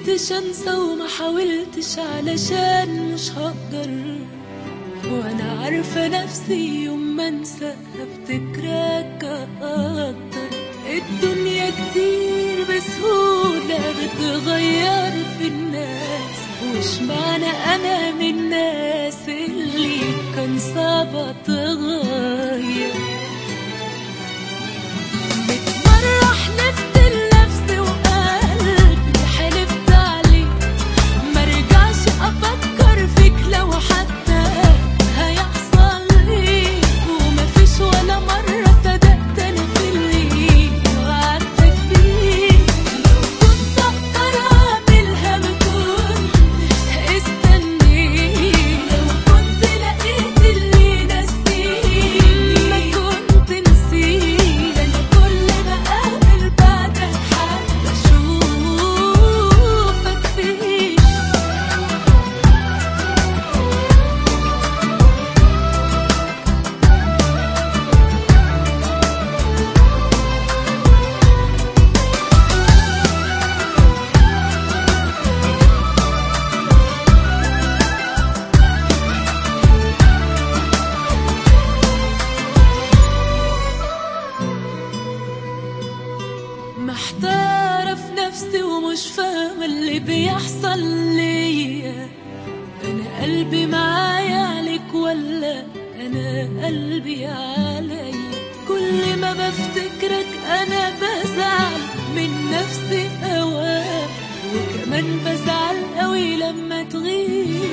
قدرتش انسى وما حاولتش علشان مش هقدر وانا عارفة نفسي يوم ما انسى هفتكرك اكتر الدنيا كتير بسهولة بتغير في الناس وش معنى انا من الناس اللي كان صعب اتغير مرة حلفت لنفسي وقلبي حلفت عليك مرجعش افكر فيك لو حتى هيحصل لي ومفيش ولا مرة صدقت انا في اللي وعدتك بيه لو كنت اقدر اعملها ما كنتش استنيت لو كنت لقيت اللي نسيني ما كنت نسيت انا كل ما اقابل بعدك حد اشوفك فيه محتارة في نفسي ومش فاهمة اللي بيحصل ليا أنا قلبي معايا عليك ولا أنا قلبي عليا كل ما بفتكرك أنا بزعل من نفسي أوام وكمان بزعل قوي لما تغيب